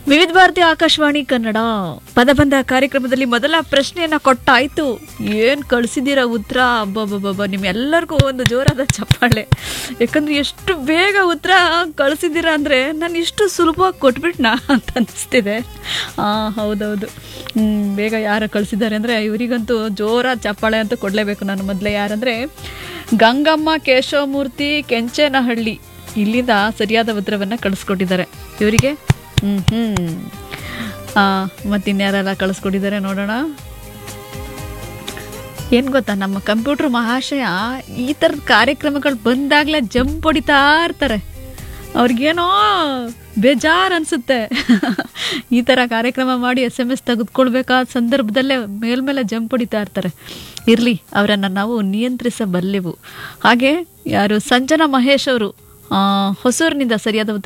ವಿವಿಧ ಭಾರತಿ ಆಕಾಶವಾಣಿ ಕನ್ನಡ ಪದಬಂಧ ಕಾರ್ಯಕ್ರಮದಲ್ಲಿ ಮೊದಲ ಪ್ರಶ್ನೆಯನ್ನ ಕೊಟ್ಟಾಯ್ತು ಏನ್ ಕಳಿಸಿದ್ದೀರಾ ಉತ್ತರ ಅಬ್ಬಬ್ಬಬ್ಬ ನಿಮ್ಮೆಲ್ಲರಿಗೂ ಒಂದು ಜೋರಾದ ಚಪ್ಪಾಳೆ ಯಾಕಂದ್ರೆ ಎಷ್ಟು ಬೇಗ ಉತ್ತರ ಕಳಿಸಿದ್ದೀರಾ ಅಂದ್ರೆ ನಾನು ಇಷ್ಟು ಸುಲಭವಾಗಿ ಕೊಟ್ಬಿಟ್ನಾ ಅಂತ ಅನಿಸ್ತಿದೆ ಆ ಹೌದೌದು ಹ್ಮ್, ಬೇಗ ಯಾರು ಕಳಿಸಿದ್ದಾರೆ ಅಂದ್ರೆ ಇವರಿಗಂತೂ ಜೋರಾದ ಚಪ್ಪಾಳೆ ಅಂತೂ ಕೊಡಲೇಬೇಕು ನಾನು ಮೊದಲೇ ಯಾರಂದ್ರೆ ಗಂಗಮ್ಮ ಕೇಶವಮೂರ್ತಿ ಕೆಂಚನಹಳ್ಳಿ ಇಲ್ಲಿಂದ ಸರಿಯಾದ ಉತ್ತರವನ್ನು ಕಳಿಸ್ಕೊಟ್ಟಿದ್ದಾರೆ ಇವರಿಗೆ ಹ್ಮ್ ಹ್ಮ್ ಆ, ಮತ್ತಿನ್ಯಾರೆಲ್ಲ ಕಳಿಸ್ಕೊಟ್ಟಿದ್ದಾರೆ ನೋಡೋಣ ಏನು ಗೊತ್ತಾ ನಮ್ಮ ಕಂಪ್ಯೂಟರ್ ಮಹಾಶಯ ಈ ಥರದ ಕಾರ್ಯಕ್ರಮಗಳು ಬಂದಾಗಲೇ ಜಂಪ್ ಹೊಡಿತಾ ಇರ್ತಾರೆ ಅವ್ರಿಗೇನೋ ಬೇಜಾರು ಅನಿಸುತ್ತೆ ಈ ಥರ ಕಾರ್ಯಕ್ರಮ ಮಾಡಿ ಎಸ್ ಎಮ್ ಎಸ್ ತೆಗೆದುಕೊಳ್ಬೇಕಾದ ಸಂದರ್ಭದಲ್ಲೇ ಮೇಲ್ಮೇಲೆ ಜಂಪ್ ಹೊಡಿತಾ ಇರ್ತಾರೆ ಇರಲಿ ಅವರನ್ನು ನಾವು ನಿಯಂತ್ರಿಸಬಲ್ಲೆವು ಹಾಗೆ ಯಾರು ಸಂಜನಾ ಮಹೇಶ್ ಅವರು ಹೊಸೂರಿನಿಂದ ಸರಿಯಾದ ಉತ್ತರ